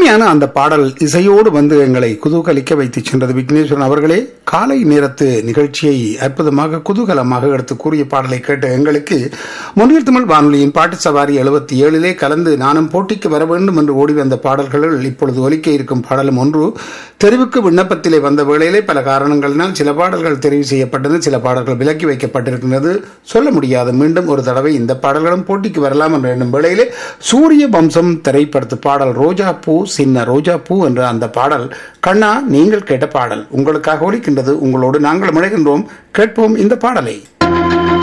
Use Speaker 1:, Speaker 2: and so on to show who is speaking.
Speaker 1: இனிமையான அந்த பாடல் இசையோடு வந்து எங்களை குதூகலிக்க வைத்து சென்றது விக்னேஸ்வரன் அவர்களே காலை நேரத்து நிகழ்ச்சியை அற்புதமாக குதூகலமாக எடுத்து கூறிய பாடலை கேட்ட எங்களுக்கு முன்னில் தமிழ் வானொலியின் பாட்டு சவாரி எழுபத்தி ஏழிலே கலந்து நானும் போட்டிக்கு வர வேண்டும் என்று ஓடி வந்த பாடல்களில் இப்பொழுது ஒலிக்க இருக்கும் பாடலும் ஒன்று தெரிவுக்கு விண்ணப்பத்திலே வந்த வேளையிலே பல காரணங்களினால் சில பாடல்கள் தெரிவு செய்யப்பட்டது சில பாடல்கள் விலக்கி வைக்கப்பட்டிருக்கின்றது சொல்ல முடியாது மீண்டும் ஒரு தடவை இந்த பாடல்களும் போட்டிக்கு வரலாம் என்ற எண்ணும் வேளையிலே சூரிய வம்சம் திரைப்படத்து பாடல் ரோஜா பூ சின்ன ரோஜா பூ என்ற அந்த பாடல் கண்ணா நீங்கள் கேட்ட பாடல் உங்களுக்காக ஒலிக்கின்றது உங்களோடு நாங்கள் முழைகின்றோம் கேட்போம் இந்த பாடலை